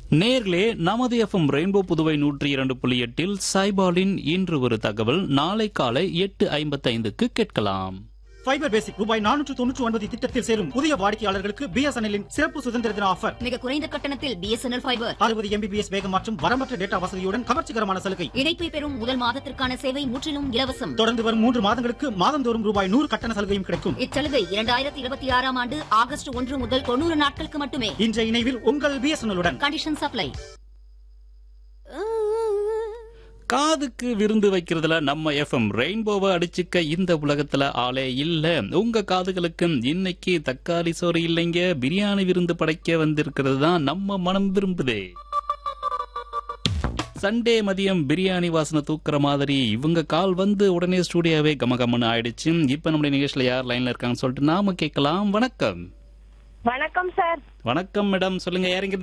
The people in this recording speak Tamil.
நேர்களே நமது எஃப்எம் ரெயின்போ புதுவை நூற்றி இரண்டு புள்ளி எட்டில் சைபாலின் இன்று ஒரு தகவல் நாளை காலை எட்டு ஐம்பத்தைந்துக்கு கேட்கலாம் ஃபைபர் பேசிக் ரூபாய் நானூற்று தொன்னூற்று ஒன்பது திட்டத்தில் சேரும் புதிய வாடிக்கையாளர்களுக்கு பிஎஸ்என்எல்லின் சிறப்பு சுதந்திர தின ஆஃபர் மிக குறைந்த கட்டணத்தில் பிஎஸ்என்எல் ஃபைபர் அறுபது எம்பிபிஎஸ் வேகம் மற்றும் வரம்பற்ற டேட்டா வசதியுடன் கவர்ச்சிகரமான சலுகை இணைப்பை பெறும் முதல் மாதத்திற்கான சேவை முற்றிலும் இலவசம் தொடர்ந்து வரும் மூன்று மாதங்களுக்கு மாதந்தோறும் ரூபாய் நூறு கட்டண சலுகையும் கிடைக்கும் இச்சலுகை இரண்டாயிரத்தி இருபத்தி ஆறாம் ஆண்டு ஆகஸ்ட் ஒன்று முதல் தொண்ணூறு நாட்களுக்கு மட்டுமே இன்றைய இணைவில் உங்கள் பிஎஸ்என்எல்லுடன் கண்டிஷன் சப்ளை காதுக்கு விருந்து வைக்கிறதுல நம்ம எஃப்எம் ரெயின்போவை அடிச்சுக்க இந்த உலகத்துல ஆளே இல்ல உங்க காதுகளுக்கு இன்னைக்கு தக்காளி சோறு இல்லைங்க பிரியாணி விருந்து படைக்க வந்திருக்கிறது தான் நம்ம மனம் விரும்புதே சண்டே மதியம் பிரியாணி வாசனை தூக்குற மாதிரி இவங்க கால் வந்து உடனே ஸ்டூடியோவே கமகமன்னு ஆயிடுச்சு இப்ப நம்முடைய நிகழ்ச்சியில யார் லைன்ல இருக்காங்கன்னு சொல்லிட்டு நாம கேட்கலாம் வணக்கம் வணக்கம் சார் வணக்கம் மேடம் சொல்லுங்க யாருங்க